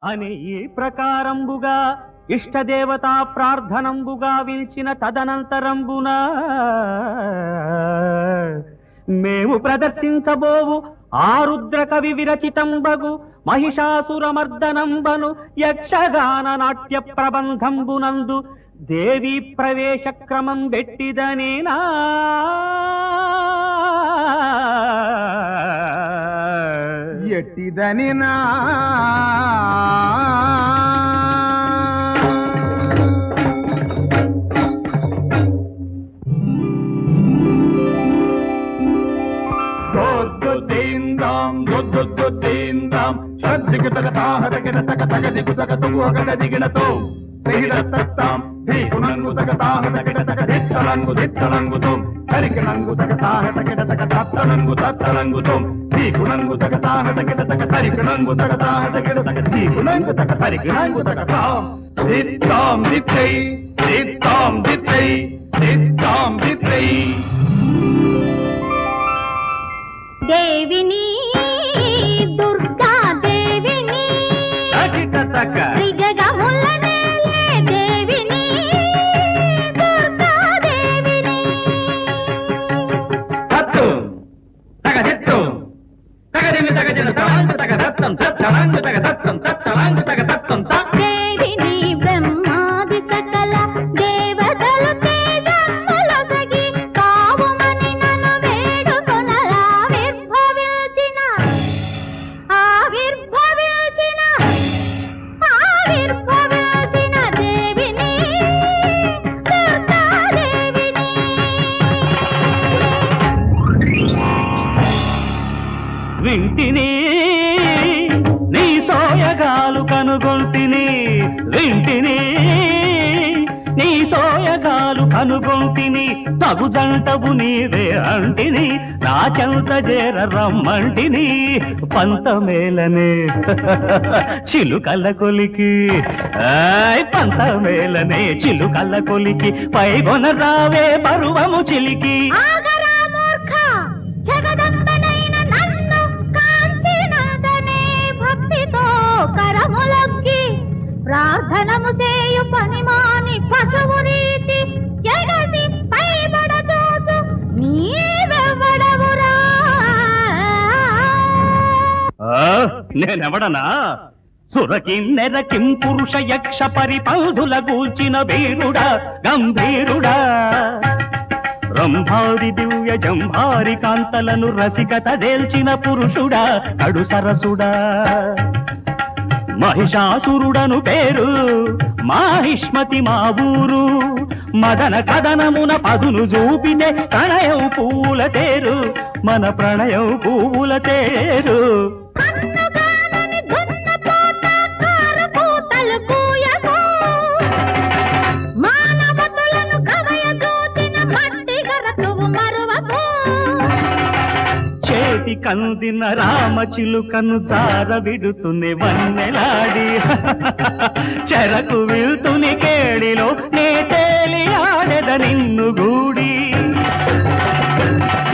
అని ఈ ప్రకారంబుగా ఇష్టదేవతా ప్రార్థనంబుగా విల్చిన తదనంతరంబున మేము ప్రదర్శించబోవు ఆరుద్ర కవి విరచితంబగు మహిషాసురమర్దనంబను యక్షగాన నాట్య ప్రబంధంబునందు దేవి ప్రవేశ క్రమం పెట్టిదనేనా ఎట్టిదని నా దొద్దుదీందాం దొద్దుదీందాం సద్దిగ తగ తాహ తగిన తగ తగ దిగు తగ తుగు ఒకట దిగినతో తెగిన తత్తాం ధీకునంగు తగ తాహ తగిన తగ దిత్తలంగు దిత్తలంగుతో తరికినంగు తగ తాహ తగిన తగ తత్తలంగు తత్తలంగుతో ధీకునంగు తగ తాహ తగిన తగ తరికినంగు తగ తాహ తగిన తగ ధీకునంగు తగ తరికినంగు తగ తాం దిత్తాం దిత్తై దిత్తాం దిత్తై దిత్తాం దిత్తై దేవిని దుర్గా దేవిని తగిట తగ్గ త్రిజగముల నేలే దేవిని దుర్గా దేవిని తత్తు తగ దిత్తు తగ దిమి తగ దిన తలాంగు తగ దత్తం తత్తలాంగు తగ దత్తం తత్తలాంగు తగ దత్తం త దేవిని బ్రహ్మాది సకల దేవతలు తేజములొసగి కావుమని నన్ను వేడుకొనలా ఆవిర్భవించిన ఆవిర్భవించిన ఆవిర్భవించిన దేవిని దుర్గాదేవిని వింటిని నీ సోయగాలు కనుగొంటిని వింటిని నీ సోయగాలు కనుగొంటిని తగు జంటవు నీవే అంటిని నా చెంత చేర రమ్మంటిని పంతమేలనే చిలుకల్ల కొలికి ఆయ్ పంతమేలనే చిలుకల్ల కొలికి పైగొన రావే పరువము చిలికి ఆగరా మూర్ఖ జగదంబనైన నన్ను కాంచినందనే భక్తితో కరములొక్కి ప్రార్థనము చేయు పనిమాని పశువు రీతి ఎగసి పైబడ చూచు నీవెవ్వడవురా ఆ, నేనెవడనా సురకిన్నెర కిం పురుష యక్ష పరిపంధుల గూల్చిన వీరుడా గంభీరుడా రంభారి దివ్య జంభారి కాంతలను రసికత దేల్చిన పురుషుడా కడు సరసుడా మహిషాసురుడను పేరు మాహిష్మతి మా ఊరు మదన కదనమున పదును చూపినే ప్రణయం పూల తేరు మన ప్రణయం పూల తేరు కన్నుగానని దున్నపోత కారపూతలు కూయకు. మానవతులను కవయజూచిన మట్టి గరతువు మరువకు. చేతి కందిన రామ చిలుకను జార విడుతుని వన్నెలాడి చెరకు విల్తుని కేడిలో నే తేలి ఆడెద నిన్ను గూడి